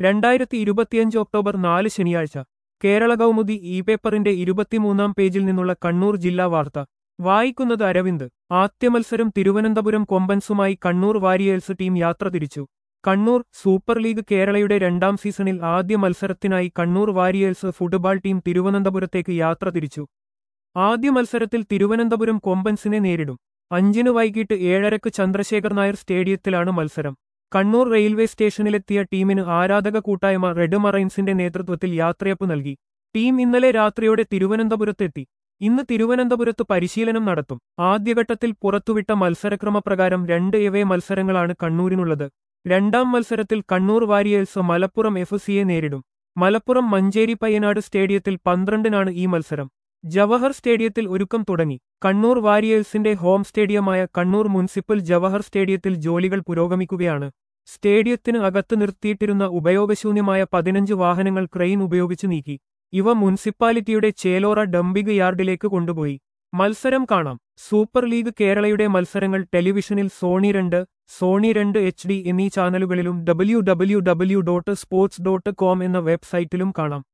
രണ്ടായിരത്തി ഇരുപത്തിയഞ്ച് ഒക്ടോബർ നാല് ശനിയാഴ്ച കേരള കൗമുദി ഇ പേപ്പറിന്റെ ഇരുപത്തിമൂന്നാം പേജിൽ നിന്നുള്ള കണ്ണൂർ ജില്ലാ വാർത്ത വായിക്കുന്നത് അരവിന്ദ് ആദ്യ മത്സരം തിരുവനന്തപുരം കൊമ്പൻസുമായി കണ്ണൂർ വാരിയേഴ്സ് ടീം യാത്ര തിരിച്ചു കണ്ണൂർ സൂപ്പർ ലീഗ് കേരളയുടെ രണ്ടാം സീസണിൽ ആദ്യ മത്സരത്തിനായി കണ്ണൂർ വാരിയേഴ്സ് ഫുട്ബോൾ ടീം തിരുവനന്തപുരത്തേക്ക് യാത്ര തിരിച്ചു ആദ്യ മത്സരത്തിൽ തിരുവനന്തപുരം കൊമ്പൻസിനെ നേരിടും അഞ്ചിന് വൈകിട്ട് ഏഴരക്ക് ചന്ദ്രശേഖർ നായർ സ്റ്റേഡിയത്തിലാണ് മത്സരം കണ്ണൂർ റെയിൽവേ സ്റ്റേഷനിലെത്തിയ ടീമിന് ആരാധക കൂട്ടായ്മ റെഡ് മറൈൻസിന്റെ നേതൃത്വത്തിൽ യാത്രയപ്പ് നൽകി ടീം ഇന്നലെ രാത്രിയോടെ തിരുവനന്തപുരത്തെത്തി ഇന്ന് തിരുവനന്തപുരത്ത് പരിശീലനം നടത്തും ആദ്യഘട്ടത്തിൽ പുറത്തുവിട്ട മത്സരക്രമപ്രകാരം രണ്ട് എവേ മത്സരങ്ങളാണ് കണ്ണൂരിനുള്ളത് രണ്ടാം മത്സരത്തിൽ കണ്ണൂർ വാരിയേഴ്സ് മലപ്പുറം എഫ് സിയെ നേരിടും മലപ്പുറം മഞ്ചേരി പയ്യനാട് സ്റ്റേഡിയത്തിൽ പന്ത്രണ്ടിനാണ് ഈ മത്സരം ജവഹർ സ്റ്റേഡിയത്തിൽ ഒരുക്കം തുടങ്ങി കണ്ണൂർ വാരിയേഴ്സിന്റെ ഹോം സ്റ്റേഡിയമായ കണ്ണൂർ മുനിസിപ്പൽ ജവഹർ സ്റ്റേഡിയത്തിൽ ജോലികൾ പുരോഗമിക്കുകയാണ് സ്റ്റേഡിയത്തിന് അകത്ത് നിർത്തിയിട്ടിരുന്ന ഉപയോഗശൂന്യമായ പതിനഞ്ച് വാഹനങ്ങൾ ക്രെയിൻ ഉപയോഗിച്ച് നീക്കി ഇവ മുനിസിപ്പാലിറ്റിയുടെ ചേലോറ ഡംപിംഗ് യാർഡിലേക്ക് കൊണ്ടുപോയി മത്സരം കാണാം സൂപ്പർ ലീഗ് കേരളയുടെ മത്സരങ്ങൾ ടെലിവിഷനിൽ സോണി രണ്ട് സോണി രണ്ട് എച്ച് ഡി എന്നീ ചാനലുകളിലും W W W dot sports dot com എന്ന വെബ്സൈറ്റിലും കാണാം